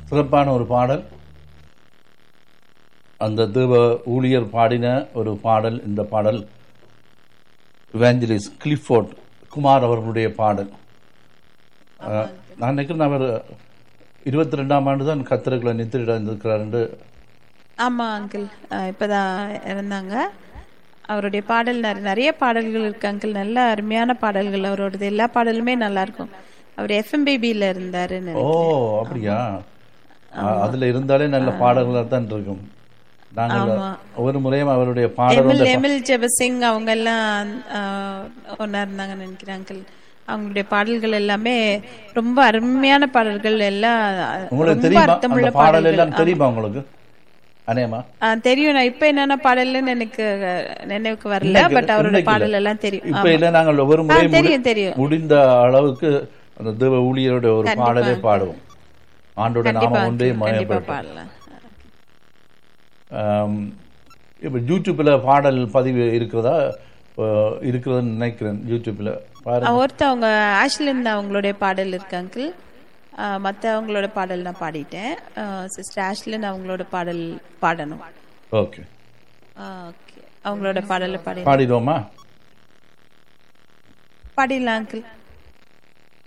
சிறப்பான ஒரு பாடல் அந்த தேவ ஊழியர் பாடின ஒரு பாடல் இந்த பாடல் இவாஞ்சலிஸ் கிளிஃபோர்ட் குமார் அவர்களுடைய பாடல் அஹ், நான் நினைக்கிறேன் அவர் இருபத்தி ரெண்டாம் ஆண்டு தான் கத்திரக்குள்ள நித்திரிட இருக்கிறார் ஆமா அங்கிள் இப்பதான் இருந்தாங்க அவருடைய பாடல் நிறைய- நிறைய பாடல்கள் இருக்கு அங்கிள் நல்ல அருமையான பாடல்கள் அவரோடது எல்லா பாடலுமே நல்லா இருக்கும் அவர் எஃப்எம்பிபியில இருந்தாரு ஓ அப்படியா அஹ், அதுல இருந்தாலே நல்ல பாடல்களாக தான் இருக்கும் நாங்கள் ஒவ்வொரு முறையும் அவருடைய பாடல் எமில் எமில் ஜெபசிங் அவங்க எல்லாம் ஆஹ், ஒண்ணா இருந்தாங்கன்னு நினைக்கிறேன் அங்கிள் அவங்களுடைய பாடல்கள் எல்லாமே ரொம்ப அருமையான பாடல்கள் எல்லாம் உங்களுக்கு ரொம்ப தெரியுமா அர்த்தமுள்ள அந்த பாடல் பாடல்கள் எல்லாம் தெரியுமா உங்களுக்கு அனேமா ஆ, தெரியும் நான் இப்ப என்னென்ன பாடல்னு எனக்கு அஹ், நினைவுக்கு வரல பட் அவரோட இன்னைக்கு இல்ல. பாடல் எல்லாம் தெரியும் இப்ப இல்ல நாங்கள் ஒவ்வொரு ஆ, முறையும் தெரியும் தெரியும் முடிந்த அளவுக்கு அந்த தேவ ஊழியருடைய ஒரு பாடலை பாடுவோம் ஆண்டோட நாம ஒன்றே கண்டிப்பா மயப்பட்டோம் பாடலாம் இப்போ யூடியூப்ல பாடல் பதிவு இருக்கிறதா அஹ், இருக்கிறதுன்னு நினைக்கிறேன் யூடியூப்ல பாருங்க ஆ, ஒருத்தவங்க ஆஷ்லின் அவங்களுடைய பாடல் இருக்கு அங்கிள் மற்ற அவங்களோட பாடல் நான் பாடிட்டேன் சிஸ்டர் ஆஷ்லின் அவங்களோட பாடல் பாடணும் ஓகே ஓகே அவங்களோட பாடலை பாடி பாடிடுவோமா பாடிடலாம் அங்கிள்